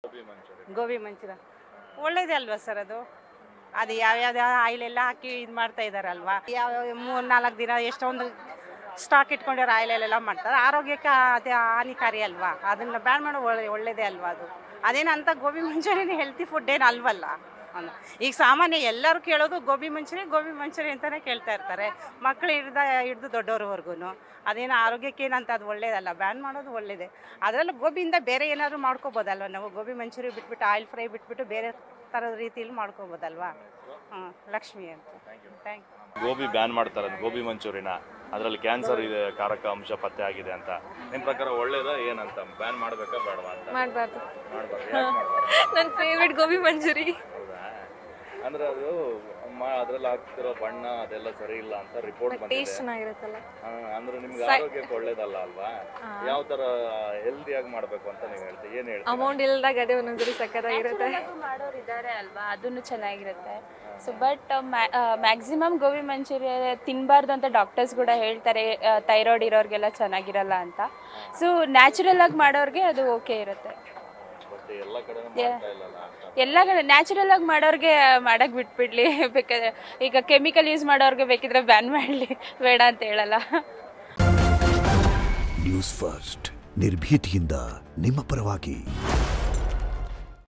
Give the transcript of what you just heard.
ಗೋಬಿ ಮಂಚೂರಿ ಗೋಬಿ ಮಂಚೂರ ಒಳ್ಳೇದೇ ಅಲ್ವಾ ಸರ್ ಅದು ಅದು ಯಾವ್ಯಾವ್ದು ಆಯಿಲ್ ಎಲ್ಲ ಹಾಕಿ ಇದು ಮಾಡ್ತಾ ಇದ್ದಾರಲ್ವಾ ಯಾವ ಮೂರು ನಾಲ್ಕು ದಿನ ಎಷ್ಟೊಂದು ಸ್ಟಾಕ್ ಇಟ್ಕೊಂಡಿರೋ ಆಯಿಲೆಲ್ಲ ಮಾಡ್ತಾರೆ ಆರೋಗ್ಯಕ್ಕೆ ಅದೇ ಹಾನಿಕಾರಿ ಅಲ್ವಾ ಅದನ್ನ ಬ್ಯಾನ್ ಮಾಡೋ ಒಳ್ಳೆ ಒಳ್ಳೇದೇ ಅಲ್ವಾ ಅದು ಅದೇನು ಅಂತ ಗೋಬಿ ಮಂಚೂರಿಯನ್ ಹೆಲ್ತಿ ಫುಡ್ ಏನು ಅಲ್ವಲ್ಲ ಅಲ್ಲ. ಈಗ ಸಾಮಾನ್ಯ ಎಲ್ಲರೂ ಕೇಳೋದು ಗೋಬಿ ಮಂಚೂರಿ ಗೋಬಿ ಮಂಚೂರಿ ಅಂತಲೇ ಕೇಳ್ತಾ ಇರ್ತಾರೆ ಮಕ್ಕಳು ಹಿಡ್ದ ಹಿಡ್ದು ದೊಡ್ಡವ್ರವರೆಗೂ ಅದೇನು ಆರೋಗ್ಯಕ್ಕೆ ಏನಂತ ಅದು ಒಳ್ಳೇದಲ್ಲ ಬ್ಯಾನ್ ಮಾಡೋದು ಒಳ್ಳೇದೇ ಅದರಲ್ಲೂ ಗೋಬಿಯಿಂದ ಬೇರೆ ಏನಾದರೂ ಮಾಡ್ಕೋಬೋದಲ್ವ ನಾವು ಗೋಬಿ ಮಂಚೂರಿ ಬಿಟ್ಬಿಟ್ಟು ಆಯಿಲ್ ಫ್ರೈ ಬಿಟ್ಬಿಟ್ಟು ಬೇರೆ ಥರದ ರೀತಿಯಲ್ಲಿ ಮಾಡ್ಕೋಬೋದಲ್ವಾ ಹಾಂ ಲಕ್ಷ್ಮಿ ಅಂತ ಥ್ಯಾಂಕ್ ಯು ಗೋಬಿ ಬ್ಯಾನ್ ಮಾಡ್ತಾರೆ ಗೋಬಿ ಮಂಚೂರಿನ ಅದರಲ್ಲಿ ಕ್ಯಾನ್ಸರ್ ಇದೆ ಕಾರಕ ಅಂಶ ಪತ್ತೆ ಆಗಿದೆ ಅಂತ ನಿಮ್ ಪ್ರಕಾರ ಒಳ್ಳೇದ ಏನಂತ ಬ್ಯಾನ್ ಮಾಡ್ಬೇಕಾ ಬೇಡವಾ ಅಂತ ಮಾಡಬಾರ್ದು ಮಾಡ್ಬಾರ್ದು ಯಾಕೆ ಮಾಡ್ಬಾರ್ದು ನನ್ನ ಫೇವ್ರೆಟ್ ಗೋಬಿ ಮಂಚೂರಿ ಹೌದಾ ಅಂದ್ರೆ ಅದು ಅದ್ರಲ್ಲಿ ಹಾಕ್ತಿರೋ ಬಣ್ಣ ಅದೆಲ್ಲ ಸರಿ ಇಲ್ಲ ಅಂತ ರಿಪೋರ್ಟ್ ಬಂದಿದೆ ಟೇಸ್ಟ್ ಚೆನ್ನಾಗಿರುತ್ತಲ್ಲ ಹಾ, ಅಂದ್ರೆ ನಿಮ್ಗೆ ಆರೋಗ್ಯಕ್ಕೆ ಒಳ್ಳೇದಲ್ಲ ಅಲ್ವಾ ಯಾವ ತರ ಹೆಲ್ದಿಯಾಗಿ ಮಾಡ್ಬೇಕು ಅಂತ ನೀವು ಹೇಳ್ತೀವಿ ಏನ್ ಹೇಳ್ತೀವಿ ಅಮೌಂಟ್ ಇಲ್ದಾಗ ಅದೇ ಒಂದೊಂದ್ಸರಿ ಸಕ್ಕತ್ತಾಗಿರುತ್ತೆ ಮಾಡೋರು ಇದ್ದಾರೆ ಅಲ್ವಾ ಅದನ್ನು ಚೆನ್ನಾಗಿರುತ್ತೆ so but maximum gobi manchurian ತಿನ್ನಬಾರ್ದು ಅಂತ ಡಾಕ್ಟರ್ಸ್ ಕೂಡ ಹೇಳ್ತಾರೆ ಥೈರಾಯ್ಡ್ ಇರೋರಿಗೆಲ್ಲ ಚೆನ್ನಾಗಿರಲ್ಲ ಅಂತ ಸೊ ನ್ಯಾಚುರಲ್ ಆಗಿ ಮಾಡೋರಿಗೆ ಅದು ಓಕೆ ಇರುತ್ತೆ ಬಟ್ ಎಲ್ಲ ಕಡೆ ಮಾಡ್ತಾ ಇಲ್ಲಲ್ಲ ಅಂತ ಎಲ್ಲ ಕಡೆ ನ್ಯಾಚುರಲ್ ಆಗಿ ಮಾಡೋರಿಗೆ ಮಾಡಕ್ ಬಿಟ್ಬಿಡ್ಲಿ ಬೇಕಾದ್ರೆ ಈಗ ಕೆಮಿಕಲ್ ಯೂಸ್ ಮಾಡೋರ್ಗೆ ಬೇಕಿದ್ರೆ ಬ್ಯಾನ್ ಮಾಡಲಿ ಬೇಡ ಅಂತ ಹೇಳಲ್ಲ ನ್ಯೂಸ್ ಫಸ್ಟ್ ನಿರ್ಭೀತಿಯಿಂದ ನಿಮ್ಮ ಪರವಾಗಿ